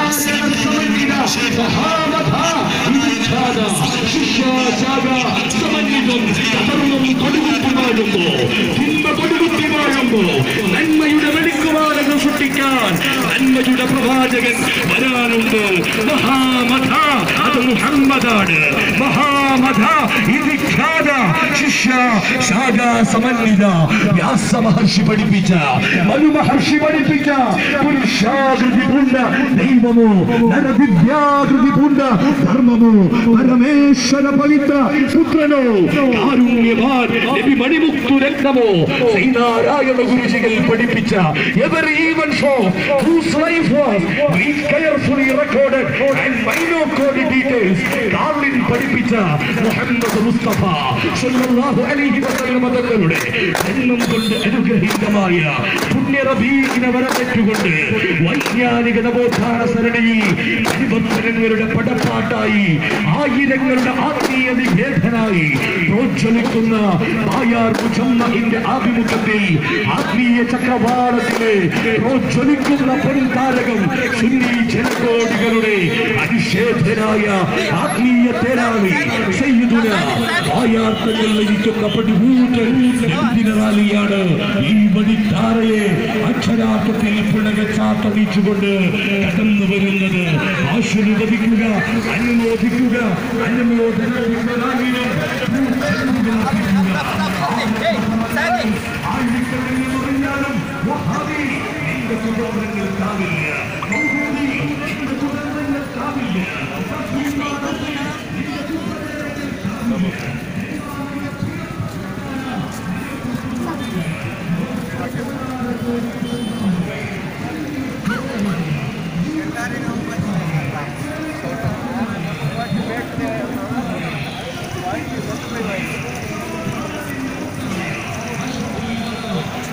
സമന്വിത മഹാമഥ വിഖ്യാത ശിഷ്യാശാഖ സമന്വിതം ധർമ്മം കൊടുകുത്തി വാഴുമ്പോ തിന്മ കൊടുകുത്തി വാഴുമ്പോ നന്മയുടെ വെളിക്കുവാനകൾ സൃഷ്ടിക്കാൻ നന്മയുടെ പ്രവാചകൻ വരാനുണ്ട് മഹാമഥ അത് മുഹമ്മദാണ് മഹാമഥ ഇത് ഖ്യാത ശിഷ്യ ശാഖ സമന്വിത വ്യാസ മഹർഷി പഠിപ്പിച്ച മനു മഹർഷി പഠിപ്പിച്ച പുരുഷാകൃതി പൂണ്ട ദൈവമോ നരദിവ്യാകൃതി പൂണ്ട ധർമ്മമോ പരമേശ്വര പവിത്ര പുത്രനോ കാരുണ്യവാൻ നബി മണിമുക്തു രത്നമോ ശ്രീനാരായണ ഗുരുജികൾ പഠിപ്പിച്ച ever even show whose life was very carefully recorded and minocoded details Darwin പഠിപ്പിച്ച മുഹമ്മദ് മുസ്തഫ സല്ലല്ലാഹു അലൈഹി വസല്ലം തങ്ങളുടെ ജന്മം കൊണ്ട് അനുഗ്രഹീതമായ പുണ്യ റബീഇനെ വരവേറ്റുകൊണ്ട് വൈജ്ഞാനിക നവോത്ഥാന സരണിയിൽ പരിവർത്തനങ്ങളുടെ പടപ്പാട്ടായി ആയിരങ്ങളുടെ ആത്മീയ നിവേദനായി പ്രോജ്വലിക്കുന്ന ആയാർ മുജമ്മഹിന്റെ ആഭിമുഖ്യത്തിൽ ആത്മീയ ചക്രവാളത്തിലെ പ്രോജ്വലിക്കുന്ന പൊൻതാരകം സുന്നി ജനകോടികളുടെ അനിഷേധനായ ആത്മീയ തേരാളി സയ്യിദുന ആയാർ തങ്ങൾ ലഭിക്കുന്ന പടികൂട്ടൻ റാലിയാണ് ഈ വഴിത്താരയെ അക്ഷരാർത്ഥത്തിൽ പിണകച്ചാത്തണിച്ചുകൊണ്ട് കടന്നു വരുന്നത് ആശീർവദിക്കുക അനുമോദിക്കുക അനുമോദന ആയിരക്കണക്കിന് പറഞ്ഞാലും വഹാബി എന്റെ സഹോദരങ്ങൾക്കാകെ